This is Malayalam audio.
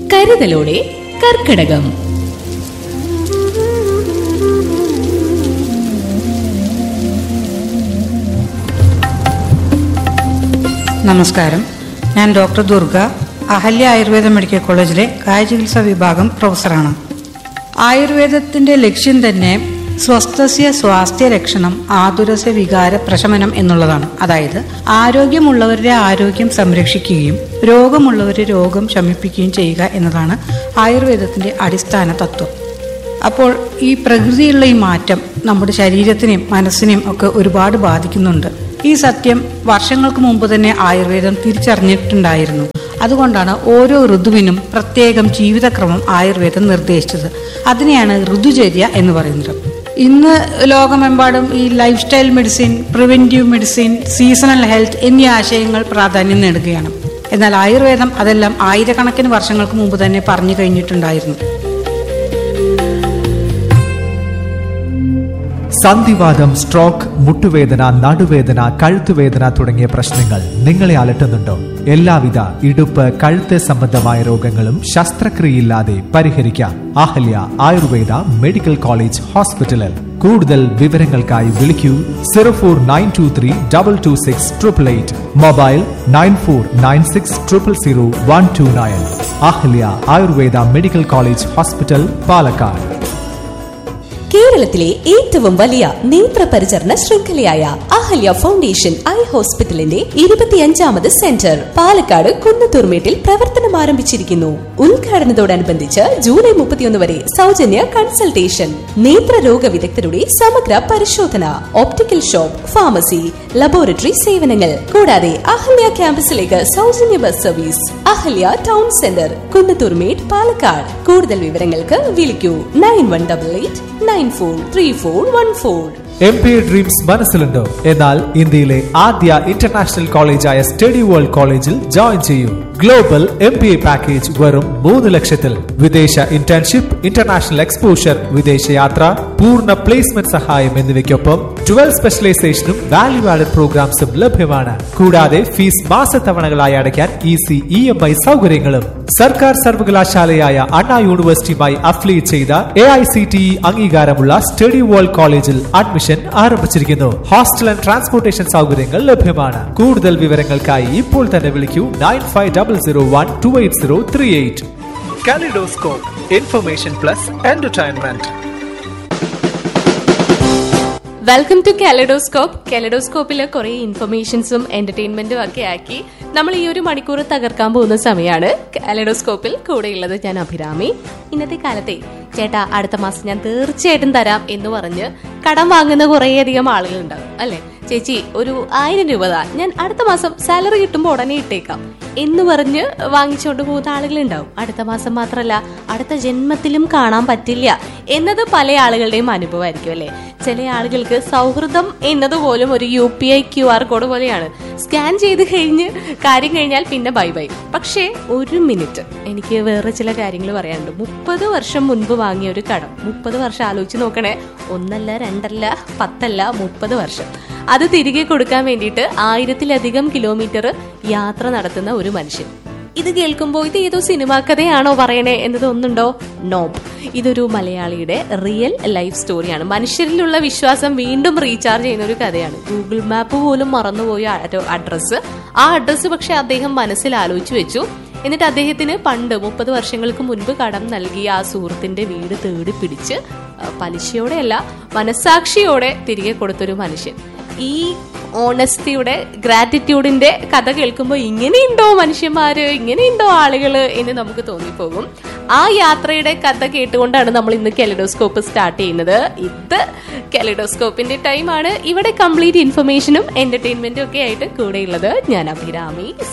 കരുതലോടെ കർക്കിടകം നമസ്കാരം ഞാൻ ഡോക്ടർ ദുർഗ അഹല്യ ആയുർവേദ മെഡിക്കൽ കോളേജിലെ കായചികിത്സാ വിഭാഗം പ്രൊഫസറാണ് ആയുർവേദത്തിന്റെ ലക്ഷ്യം തന്നെ സ്വസ്ഥസ്യ സ്വാസ്ഥ്യ രക്ഷണം ആതുരസ്യ വികാര പ്രശമനം എന്നുള്ളതാണ് അതായത് ആരോഗ്യമുള്ളവരുടെ ആരോഗ്യം സംരക്ഷിക്കുകയും രോഗമുള്ളവരുടെ രോഗം ശമിപ്പിക്കുകയും ചെയ്യുക എന്നതാണ് ആയുർവേദത്തിന്റെ അടിസ്ഥാന തത്വം അപ്പോൾ ഈ പ്രകൃതിയിലുള്ള ഈ മാറ്റം നമ്മുടെ ശരീരത്തിനെയും മനസ്സിനെയും ഒക്കെ ഒരുപാട് ബാധിക്കുന്നുണ്ട് ഈ സത്യം വർഷങ്ങൾക്ക് മുമ്പ് തന്നെ ആയുർവേദം തിരിച്ചറിഞ്ഞിട്ടുണ്ടായിരുന്നു അതുകൊണ്ടാണ് ഓരോ ഋതുവിനും പ്രത്യേകം ജീവിതക്രമം ആയുർവേദം നിർദ്ദേശിച്ചത് അതിനെയാണ് ഋതുചര്യ എന്ന് പറയുന്നത് ഇന്ന് ലോകമെമ്പാടും ഈ lifestyle medicine preventive medicine seasonal health എന്നീ ആശയങ്ങൾ പ്രാധാന്യം നേടുകയാണ് എന്നാൽ ആയുർവേദം അതെല്ലാം ആയിരക്കണക്കിന് വർഷങ്ങൾക്ക് മുമ്പ് തന്നെ പറഞ്ഞു കഴിഞ്ഞിട്ടുണ്ടായിരുന്നു സന്ധിവാദം സ്ട്രോക്ക് മുട്ടുവേദന നടുവേദന കഴുത്തുവേദന തുടങ്ങിയ പ്രശ്നങ്ങൾ നിങ്ങളെ അലട്ടുന്നുണ്ടോ എല്ലാവിധ ഇടുപ്പ് കഴുത്ത് സംബന്ധമായ രോഗങ്ങളും ശസ്ത്രക്രിയയില്ലാതെ പരിഹരിക്കാം അഹല്യ ആയുർവേദ മെഡിക്കൽ കോളേജ് ഹോസ്പിറ്റലിൽ കൂടുതൽ വിവരങ്ങൾക്കായി വിളിക്കൂ zero four nine two three double two six triple eight mobile nine four nine six triple zero one two nine Ahalya Ayurveda medical college hospital Palakkad കേരളത്തിലെ ഏറ്റവും വലിയ നേത്രപരിചരണ ശൃംഖലയായ അഹല്യ ഫൗണ്ടേഷൻ ഐ ഹോസ്പിറ്റലിന്റെ ഇരുപത്തിയഞ്ചാമത് സെന്റർ പാലക്കാട് കുന്നത്തൂർമേട്ടിൽ പ്രവർത്തനം ആരംഭിച്ചിരിക്കുന്നു ഉദ്ഘാടനത്തോടനുബന്ധിച്ച് ജൂലൈ മുപ്പത്തിയൊന്ന് വരെ സൗജന്യ കൺസൾട്ടേഷൻ നേത്രരോഗ വിദഗ്ധരുടെ സമഗ്ര പരിശോധന ഓപ്റ്റിക്കൽ ഷോപ്പ് ഫാർമസി ലബോറട്ടറി സേവനങ്ങൾ കൂടാതെ അഹല്യ ക്യാമ്പസിലേക്ക് സൗജന്യ bus service Ahalya town centre Kunnathurmedu Palakkad കൂടുതൽ വിവരങ്ങൾക്ക് വിളിക്കൂ nine one double eight nine four three four one four M B dreams മനസ്സിലുണ്ടോ എന്നാൽ ഇന്ത്യയിലെ ആദ്യ ഇന്റർനാഷണൽ കോളേജായ സ്റ്റഡി വേൾഡ് കോളേജിൽ ജോയിൻ ചെയ്യൂ global M B A package വെറും മൂന്ന് ലക്ഷത്തിൽ വിദേശ ഇന്റേൺഷിപ്പ് ഇന്റർനാഷണൽ എക്സ്പോഷർ വിദേശയാത്ര പൂർണ്ണ പ്ലേസ്മെന്റ് സഹായം എന്നിവയ്ക്കൊപ്പം ട്വൽവ് സ്പെഷ്യലൈസേഷനും വാല്യൂ ആഡഡ് പ്രോഗ്രാംസും ലഭ്യമാണ് കൂടാതെ ഫീസ് മാസത്തവണകളായി അടയ്ക്കാൻ ഈസി ഇ എം ഐ സൗകര്യങ്ങളും സർക്കാർ സർവകലാശാലയായ അണ്ണാ യൂണിവേഴ്സിറ്റിയുമായി അഫിലിയേറ്റ് ചെയ്ത A I C T E അംഗീകാരമുള്ള സ്റ്റഡി വേൾഡ് കോളേജിൽ അഡ്മിഷൻ ആരംഭിച്ചിരിക്കുന്നു ഹോസ്റ്റൽ ആൻഡ് ട്രാൻസ്പോർട്ടേഷൻ സൗകര്യങ്ങൾ ലഭ്യമാണ് കൂടുതൽ വിവരങ്ങൾക്കായി ഇപ്പോൾ തന്നെ വിളിക്കൂ nine five double zero one two eight zero three eight kaleidoscope information plus entertainment welcome to kaleidoscope കാലഡോസ്കോപ്പിൽ കുറെ ഇൻഫർമേഷൻസും എന്റർടൈൻമെന്റും ഒക്കെ ആക്കി നമ്മൾ ഈ ഒരു മണിക്കൂർ തകർക്കാൻ പോകുന്ന സമയമാണ് കാലഡോസ്കോപ്പിൽ കൂടെയുള്ളത് ഞാൻ അഭിരാമി ഇന്നത്തെ കാലത്തെ ചേട്ടാ അടുത്ത മാസം ഞാൻ തീർച്ചയായിട്ടും തരാം എന്ന് പറഞ്ഞ് കടം വാങ്ങുന്ന കുറേയധികം ആളുകളുണ്ടാവും അല്ലെ ചേച്ചി ഒരു ആയിരം രൂപ താ ഞാൻ അടുത്ത മാസം സാലറി കിട്ടുമ്പോൾ ഉടനെ ഇട്ടേക്കാം എന്ന് പറഞ്ഞ് വാങ്ങിച്ചുകൊണ്ട് പോകുന്ന ആളുകളുണ്ടാവും അടുത്ത മാസം മാത്രമല്ല അടുത്ത ജന്മത്തിലും കാണാൻ പറ്റില്ല എന്നത് പല ആളുകളുടെയും അനുഭവമായിരിക്കും അല്ലെ ചില ആളുകൾക്ക് സൗഹൃദം എന്നതുപോലും ഒരു U P I Q R code പോലെയാണ് സ്കാൻ ചെയ്ത് കഴിഞ്ഞ് കാര്യം കഴിഞ്ഞാൽ പിന്നെ ബൈ ബൈ പക്ഷേ ഒരു മിനിറ്റ് എനിക്ക് വേറെ ചില കാര്യങ്ങൾ പറയാനുണ്ട് മുപ്പത് വർഷം മുൻപ് വാങ്ങിയ ഒരു കടം മുപ്പത് വർഷം ആലോചിച്ച് നോക്കണേ ഒന്നല്ല രണ്ടല്ല പത്തല്ല മുപ്പത് വർഷം അത് തിരികെ കൊടുക്കാൻ വേണ്ടിയിട്ട് ആയിരത്തിലധികം കിലോമീറ്റർ യാത്ര നടത്തുന്ന ഒരു മനുഷ്യൻ ഇത് കേൾക്കുമ്പോൾ ഇത് ഏതോ സിനിമാ കഥയാണോ പറയണേ എന്നത് ഒന്നുണ്ടോ നോബ് ഇതൊരു മലയാളിയുടെ റിയൽ ലൈഫ് സ്റ്റോറിയാണ് മനുഷ്യരിലുള്ള വിശ്വാസം വീണ്ടും റീചാർജ് ചെയ്യുന്ന ഒരു കഥയാണ് ഗൂഗിൾ മാപ്പ് പോലും മറന്നുപോയ അഡ്രസ്സ് ആ അഡ്രസ്സ് പക്ഷെ അദ്ദേഹം മനസ്സിൽ ആലോചിച്ചു വെച്ചു എന്നിട്ട് അദ്ദേഹത്തിന് പണ്ട് മുപ്പത് വർഷങ്ങൾക്ക് മുൻപ് കടം നൽകിയ ആ സുഹൃത്തിന്റെ വീട് തേടി പിടിച്ച് ആ, പലിശയോടെയല്ല മനസാക്ഷിയോടെ തിരികെ കൊടുത്തൊരു മനുഷ്യൻ ഈ ഓണസ്റ്റിയുടെ ഗ്രാറ്റിറ്റ്യൂഡിന്റെ കഥ കേൾക്കുമ്പോൾ ഇങ്ങനെയുണ്ടോ മനുഷ്യന്മാര് ഇങ്ങനെയുണ്ടോ ആളുകള് എന്ന് നമുക്ക് തോന്നിപ്പോകും ആ യാത്രയുടെ കഥ കേട്ടുകൊണ്ടാണ് നമ്മൾ ഇന്ന് കെലിഡോസ്കോപ്പ് സ്റ്റാർട്ട് ചെയ്യുന്നത് ഇത് കെലിഡോസ്കോപ്പിന്റെ ടൈമാണ് ഇവിടെ കംപ്ലീറ്റ് ഇൻഫർമേഷനും എന്റർടൈൻമെന്റും ഒക്കെ ആയിട്ട് കൂടെയുള്ളത് ഞാൻ അഭിരാമി